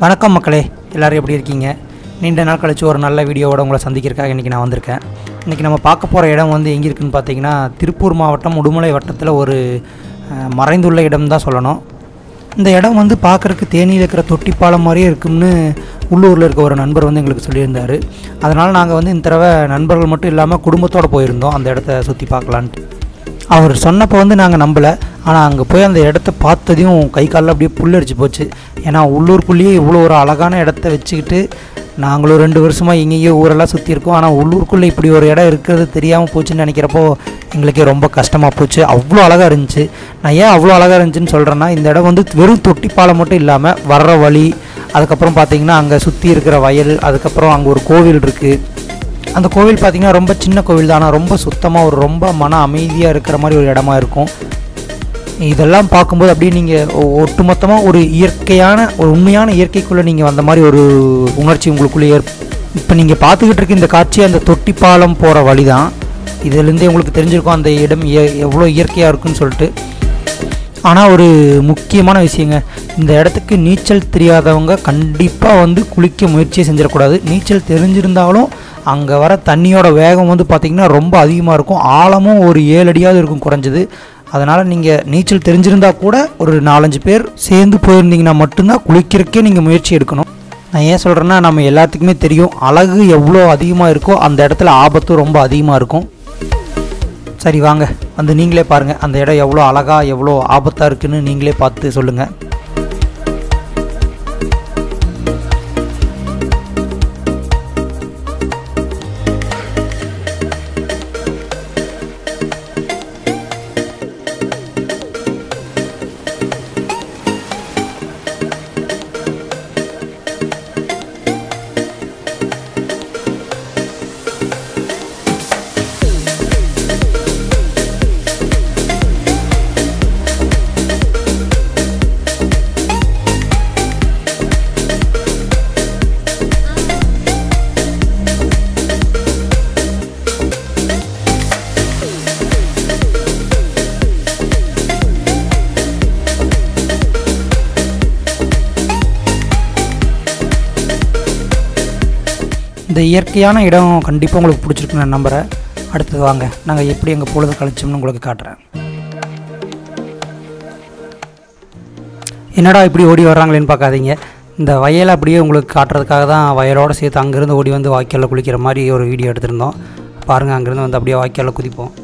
வணக்கம் மக்களே எல்லோரும் எப்படி இருக்கீங்க நீண்ட நாள் கழிச்சு ஒரு நல்ல வீடியோவோட உங்களை சந்திக்கிறதுக்காக இன்றைக்கி நான் வந்திருக்கேன் இன்றைக்கி நம்ம பார்க்க போகிற இடம் வந்து எங்கே இருக்குன்னு பார்த்தீங்கன்னா திருப்பூர் மாவட்டம் உடுமலை வட்டத்தில் ஒரு அஹ், மறைந்துள்ள இடம் தான் சொல்லணும் இந்த இடம் வந்து பார்க்குறக்கு தேனியில் இருக்கிற தொட்டிப்பாலம் மாதிரியே இருக்கும்னு உள்ளூரில் இருக்க ஒரு நண்பர் வந்து எங்களுக்கு சொல்லியிருந்தார் அதனால் நாங்கள் வந்து இந்த தடவை நண்பர்கள் மட்டும் இல்லாமல் குடும்பத்தோடு போயிருந்தோம் அந்த இடத்த சுற்றி பார்க்கலான்ட்டு அவர் சொன்னப்போ வந்து நாங்கள் நம்பலை ஆனால் அங்கே போய் அந்த இடத்த பார்த்ததையும் கை காலில் அப்படியே புல்லரிச்சு போச்சு ஏன்னா உள்ளூருக்குள்ளேயே இவ்வளோ ஒரு அழகான இடத்த வச்சுக்கிட்டு நாங்களும் ரெண்டு வருஷமாக எங்கேயோ ஊரெல்லாம் சுற்றி இருக்கோம் ஆனால் உள்ளூருக்குள்ளே இப்படி ஒரு இடம் இருக்கிறது தெரியாமல் போச்சுன்னு நினைக்கிறப்போ எங்களுக்கே ரொம்ப கஷ்டமாக போச்சு அவ்வளோ அழகாக இருந்துச்சு நான் ஏன் அவ்வளோ அழகாக இருந்துச்சுன்னு சொல்கிறேன்னா இந்த இடம் வந்து வெறும் தொட்டிப்பாலம் மட்டும் இல்லாமல் வர்ற வழி அதுக்கப்புறம் பார்த்தீங்கன்னா அங்கே சுற்றி இருக்கிற வயல் அதுக்கப்புறம் அங்கே ஒரு கோவில் இருக்குது அந்த கோவில் பார்த்திங்கன்னா ரொம்ப சின்ன கோவில் தான் ஆனால் ரொம்ப சுத்தமாக ஒரு ரொம்ப மன அமைதியாக இருக்கிற மாதிரி ஒரு இடமா இருக்கும் இதெல்லாம் பார்க்கும்போது அப்படியே நீங்கள் ஒட்டுமொத்தமாக ஒரு இயற்கையான ஒரு உண்மையான இயற்கைக்குள்ளே நீங்கள் வந்த மாதிரி ஒரு உணர்ச்சி உங்களுக்குள்ளே ஏற் இப்போ நீங்கள் பார்த்துக்கிட்டு இருக்க இந்த காட்சி அந்த தொட்டிப்பாலம் போகிற வழி தான் இதுலேருந்தே உங்களுக்கு தெரிஞ்சிருக்கும் அந்த இடம் எ- எவ்வளோ இயற்கையாக இருக்குன்னு சொல்லிட்டு ஆனால் ஒரு முக்கியமான விஷயங்க இந்த இடத்துக்கு நீச்சல் தெரியாதவங்க கண்டிப்பாக வந்து குளிக்க முயற்சியே செஞ்சிடக்கூடாது நீச்சல் தெரிஞ்சிருந்தாலும் அங்கே வர தண்ணியோட வேகம் வந்து பார்த்திங்கன்னா ரொம்ப அதிகமாக இருக்கும் ஆழமும் ஒரு ஏழு அடியாவது இருக்கும் குறைஞ்சது அதனால் நீங்கள் நீச்சல் தெரிஞ்சிருந்தா கூட ஒரு நாலஞ்சு பேர் சேர்ந்து போயிருந்தீங்கன்னா மட்டும்தான் குளிக்கிறதுக்கே நீங்கள் முயற்சி எடுக்கணும் நான் ஏன் சொல்கிறேன்னா நம்ம எல்லாத்துக்குமே தெரியும் அழகு எவ்வளோ அதிகமாக இருக்கோ அந்த இடத்துல ஆபத்தும் ரொம்ப அதிகமாக இருக்கும் சரி வாங்க வந்து நீங்களே பாருங்கள் அந்த இடம் எவ்வளோ அழகாக எவ்வளோ ஆபத்தாக இருக்குன்னு நீங்களே பார்த்து சொல்லுங்கள் இந்த இயற்கையான இடம் கண்டிப்பாக உங்களுக்கு பிடிச்சிருக்குன்னு நான் நம்புகிறேன் அடுத்தது வாங்க நாங்கள் எப்படி எங்கள் பொழுது கழிச்சோம்னு உங்களுக்கு காட்டுறேன் என்னடா இப்படி ஓடி வர்றாங்களேன்னு பார்க்காதீங்க இந்த வயலை அப்படியே உங்களுக்கு காட்டுறதுக்காக தான் வயலோடு சேர்த்து அங்கேருந்து ஓடி வந்து வாய்க்காலில் குளிக்கிற மாதிரி ஒரு வீடியோ எடுத்திருந்தோம் பாருங்கள் அங்கேருந்து வந்து அப்படியே வாய்க்காலில் குதிப்போம்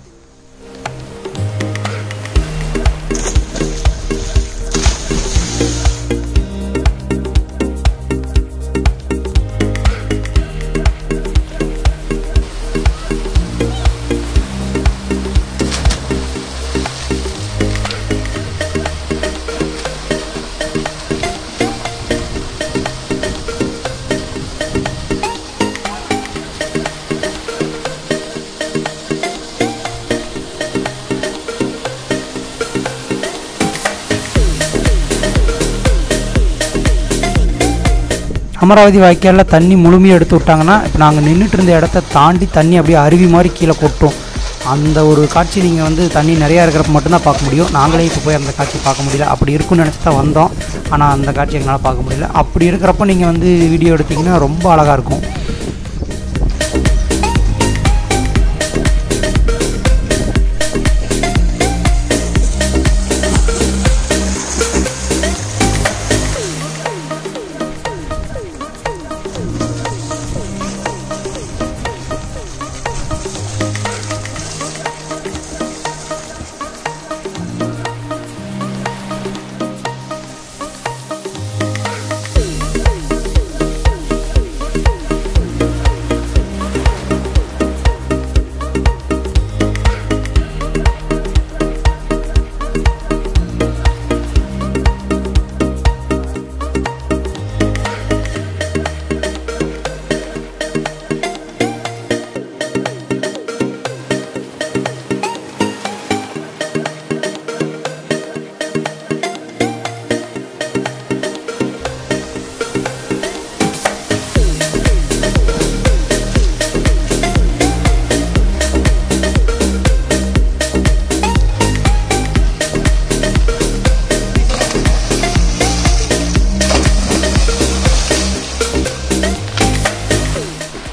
அமராவதி வாய்க்காலில் தண்ணி முழுமையாக எடுத்து விட்டாங்கன்னா இப்போ நாங்கள் நின்றுட்டு இருந்த இடத்த தாண்டி தண்ணி அப்படியே அருவி மாதிரி கீழே கொட்டும் அந்த ஒரு காட்சி நீங்கள் வந்து தண்ணி நிறையா இருக்கிறப்ப மட்டும்தான் பார்க்க முடியும் நாங்களே இப்போ போய் அந்த காட்சி பார்க்க முடியல அப்படி இருக்குன்னு நினச்சி தான் வந்தோம் ஆனால் அந்த காட்சி எங்களால் பார்க்க முடியல அப்படி இருக்கிறப்ப நீங்கள் வந்து வீடியோ எடுத்தீங்கன்னா ரொம்ப அழகாக இருக்கும்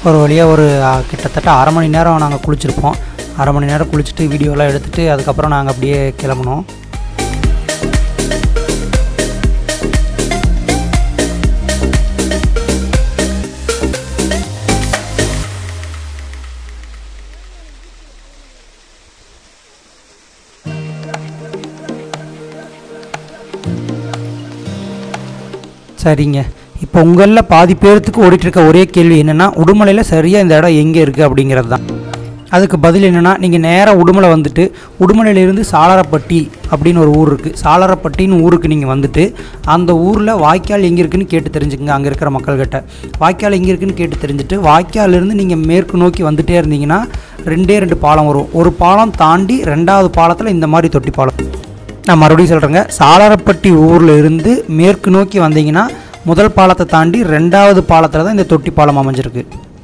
ஒரு வழியாக ஒரு ஆ, கிட்டத்தட்ட அரை மணி நேரம் நாங்கள் குளிச்சிருப்போம் அரை மணி நேரம் குளிச்சுட்டு வீடியோலாம் எடுத்துகிட்டு அதுக்கப்புறம் நாங்கள் அப்படியே கிளம்புனோம் சரிங்க இப்போ உங்களில் பாதி பேர்த்துக்கு ஓடிட்டு இருக்க ஒரே கேள்வி என்னென்னா உடுமலையில் சரியாக இந்த இடம் எங்கே இருக்குது அப்படிங்கிறது தான் அதுக்கு பதில் என்னென்னா நீங்கள் நேராக உடுமலை வந்துட்டு உடுமலையிலேருந்து சாளரப்பட்டி அப்படின்னு ஒரு ஊர் இருக்குது சாளரப்பட்டின்னு ஊருக்கு நீங்கள் வந்துட்டு அந்த ஊரில் வாய்க்கால் எங்கே இருக்குன்னு கேட்டு தெரிஞ்சுக்கங்க அங்கே இருக்கிற மக்கள்கிட்ட வாய்க்கால் எங்கே இருக்குன்னு கேட்டு தெரிஞ்சுட்டு வாய்க்காலிருந்து நீங்கள் மேற்கு நோக்கி வந்துட்டே இருந்தீங்கன்னா ரெண்டே ரெண்டு பாலம் வரும் ஒரு பாலம் தாண்டி ரெண்டாவது பாலத்தில் இந்த மாதிரி தொட்டி பாலம் நான் மறுபடியும் சொல்கிறேங்க சாளரப்பட்டி ஊரில் இருந்து மேற்கு நோக்கி வந்தீங்கன்னா முதல் பாலத்தை தாண்டி ரெண்டாவது பாலத்தில் தான் இந்த தொட்டி பாலம் அமைஞ்சிருக்கு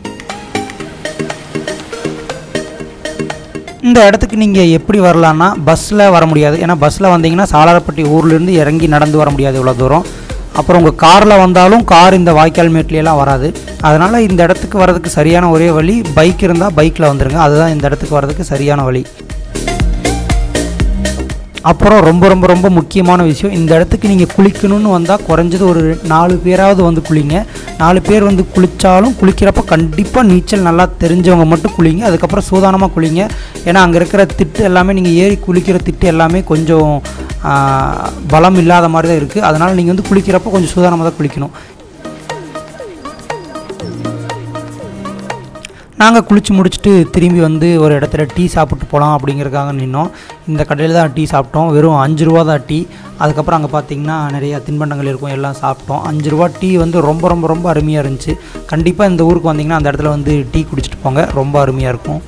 இந்த இடத்துக்கு நீங்கள் எப்படி வரலான்னா பஸ்ஸில் வர முடியாது ஏன்னா பஸ்ஸில் வந்தீங்கன்னா சாளரப்பட்டி ஊர்லேருந்து இறங்கி நடந்து வர முடியாது இவ்வளோ தூரம் அப்புறம் உங்கள் காரில் வந்தாலும் கார் இந்த வாய்க்கால் மேட்லையெல்லாம் வராது அதனால் இந்த இடத்துக்கு வரதுக்கு சரியான ஒரே வழி பைக் இருந்தால் பைக்கில் வந்துருங்க அதுதான் இந்த இடத்துக்கு வரதுக்கு சரியான வழி அப்புறம் ரொம்ப ரொம்ப ரொம்ப முக்கியமான விஷயம் இந்த இடத்துக்கு நீங்கள் குளிக்கணும்னு வந்தால் குறைஞ்சது ஒரு நாலு பேராவது வந்து குளிங்க நாலு பேர் வந்து குளித்தாலும் குளிக்கிறப்ப கண்டிப்பாக நீச்சல் நல்லா தெரிஞ்சவங்க மட்டும் குளிங்க அதுக்கப்புறம் சூதானமாக குளிங்க ஏன்னா அங்கே இருக்கிற திட்டு எல்லாமே நீங்கள் ஏறி குளிக்கிற திட்டு எல்லாமே கொஞ்சம் ஆ, பலம் இல்லாத மாதிரி தான் இருக்குது அதனால் நீங்கள் வந்து குளிக்கிறப்ப கொஞ்சம் சூதானமாக தான் குளிக்கணும் நாங்கள் குளித்து முடிச்சுட்டு திரும்பி வந்து ஒரு இடத்துல டீ சாப்பிட்டு போகலாம் அப்படிங்கிறதுக்காக நின்னோம் இந்த கடையில் தான் டீ சாப்பிட்டோம் வெறும் அஞ்சு ரூபா தான் டீ அதுக்கப்புறம் அங்கே பார்த்தீங்கன்னா நிறையா தின்பண்டங்கள் இருக்கும் எல்லாம் சாப்பிட்டோம் அஞ்சு ரூபா டீ வந்து ரொம்ப ரொம்ப ரொம்ப அருமையாக இருந்துச்சு கண்டிப்பாக இந்த ஊருக்கு வந்தீங்கன்னா அந்த இடத்துல வந்து டீ குடிச்சிட்டு போங்க ரொம்ப அருமையாக இருக்கும்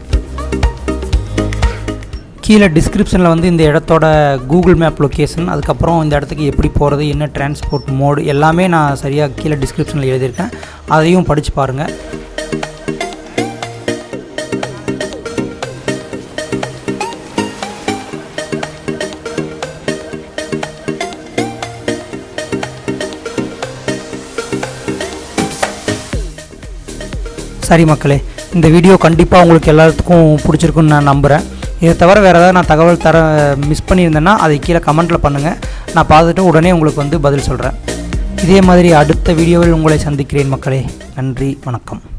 கீழே டிஸ்கிரிப்ஷனில் வந்து இந்த இடத்தோட கூகுள் மேப் லொக்கேஷன் அதுக்கப்புறம் இந்த இடத்துக்கு எப்படி போகிறது என்ன டிரான்ஸ்போர்ட் மோடு எல்லாமே நான் சரியாக கீழே டிஸ்கிரிப்ஷனில் எழுதியிருக்கேன் அதையும் படித்து பாருங்கள் சரி மக்களே இந்த வீடியோ கண்டிப்பாக உங்களுக்கு எல்லாத்துக்கும் பிடிச்சிருக்குன்னு நான் நம்புகிறேன் இதை தவிர வேறு ஏதாவது நான் தகவல் தர மிஸ் பண்ணியிருந்தேன்னா அதை கீழே கமெண்ட்டில் பண்ணுங்கள் நான் பார்த்துட்டு உடனே உங்களுக்கு வந்து பதில் சொல்கிறேன் இதே மாதிரி அடுத்த வீடியோவில் உங்களை சந்திக்கிறேன் மக்களே நன்றி வணக்கம்